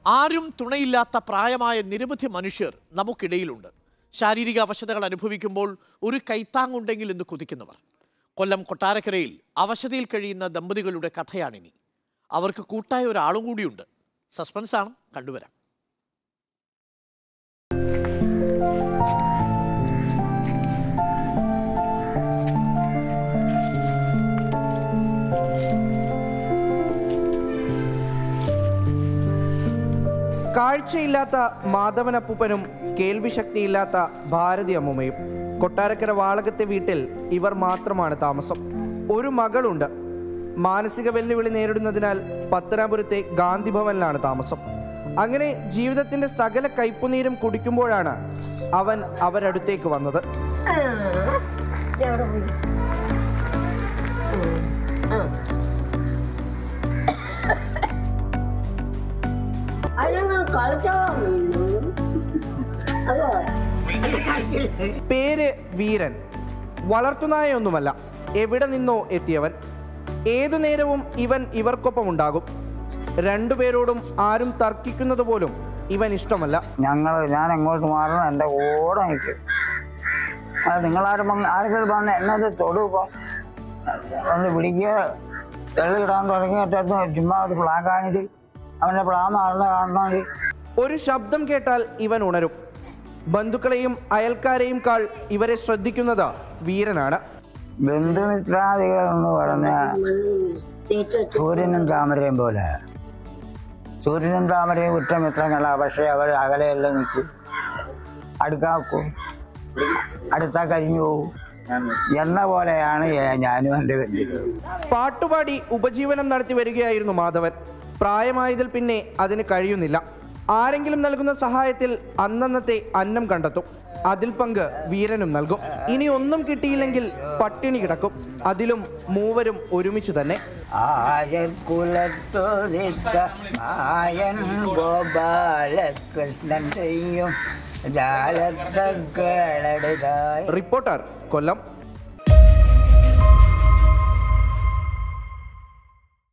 ആരും തുണയില്ലാത്ത പ്രായമായ നിരവധി മനുഷ്യർ നമുക്കിടയിലുണ്ട് ശാരീരിക അവശതകൾ അനുഭവിക്കുമ്പോൾ ഒരു കൈത്താങ്ങുണ്ടെങ്കിൽ എന്ന് കൊതിക്കുന്നവർ കൊല്ലം കൊട്ടാരക്കരയിൽ അവശതയിൽ കഴിയുന്ന ദമ്പതികളുടെ കഥയാണിനി അവർക്ക് കൂട്ടായ ഒരാളും കൂടിയുണ്ട് സസ്പെൻസാണ് കണ്ടുവരാം കാഴ്ചയില്ലാത്ത മാധവനപ്പൂപ്പനും കേൾവിശക്തിയില്ലാത്ത ഭാരതി അമ്മുമ്മയും കൊട്ടാരക്കര വാളകത്തെ വീട്ടിൽ ഇവർ മാത്രമാണ് താമസം ഒരു മകളുണ്ട് മാനസിക വെല്ലുവിളി നേരിടുന്നതിനാൽ പത്തനാപുരത്തെ ഗാന്ധി ഭവനിലാണ് താമസം അങ്ങനെ ജീവിതത്തിന്റെ സകല കയ്പുനീരും കുടിക്കുമ്പോഴാണ് അവൻ അവരടുത്തേക്ക് വന്നത് എവിടെ പോയി അതിനങ്ങനെ കളിക്കാൻ അതോ പേര് വീരൻ വളർത്തുനായൊന്നുമല്ല എവിടെ നിന്നോ എത്തിയവൻ ഏതു നേരവും ഇവൻ ഇവർക്കൊപ്പം ഉണ്ടാകും രണ്ടുപേരോടും ആരും തർക്കിക്കുന്നത് പോലും ഇവൻ ഇഷ്ടമല്ല ഞങ്ങൾ ഞാൻ എങ്ങോട്ട് മാറണം എൻ്റെ കൂടെ നിൽക്കും അത് നിങ്ങളാരും വന്ന് ആരെങ്കിലും വന്ന് എന്നത് തൊടുപ്പം ഒന്ന് പിടിക്കുക തെള്ളിയിടാൻ തുടങ്ങിയിട്ടൊന്ന് ചുമ്മാ ഒരു പ്ലാൻ കാണിച്ച് അവൻ്റെ പ്ലാൻ മാറുന്ന കാണണമെങ്കിൽ ഒരു ശബ്ദം കേട്ടാൽ ഇവൻ ഉണരും ബന്ധുക്കളെയും അയൽക്കാരെയും കാൾ ഇവരെ ശ്രദ്ധിക്കുന്നത് വീരനാണ് ബന്ധുമിത്രാദികൾ എന്ന് പറഞ്ഞ സൂര്യനും താമരയും പോലെ സൂര്യനും താമരയും ഉറ്റമിത്രങ്ങളാ പക്ഷെ അവർ അകലെയെല്ലാം നിൽക്കും അടുക്കാക്കും അടുത്താ കരിഞ്ഞു പോകും എന്ന പോലെയാണ് ഏ- ഞാനും എൻ്റെ ബന്ധുക്കളും പാട്ടുപാടി ഉപജീവനം നടത്തി വരികയായിരുന്നു മാധവൻ പ്രായമായതിൽ പിന്നെ അതിന് കഴിയുന്നില്ല ആരെങ്കിലും നൽകുന്ന സഹായത്തിൽ അന്നന്നത്തെ അന്നം കണ്ടെത്തും അതിൽ പങ്ക് വീരനും നൽകും ഇനി ഒന്നും കിട്ടിയില്ലെങ്കിൽ പട്ടിണി കിടക്കും അതിലും മൂവരും ഒരുമിച്ച് തന്നെ ആയർകുലത്തോദിത്ത ആയൻ ഗോപാലകൃഷ്ണൻ ചെയ്യും ജാലത്തക്കളടുതായി റിപ്പോർട്ടർ കൊല്ലം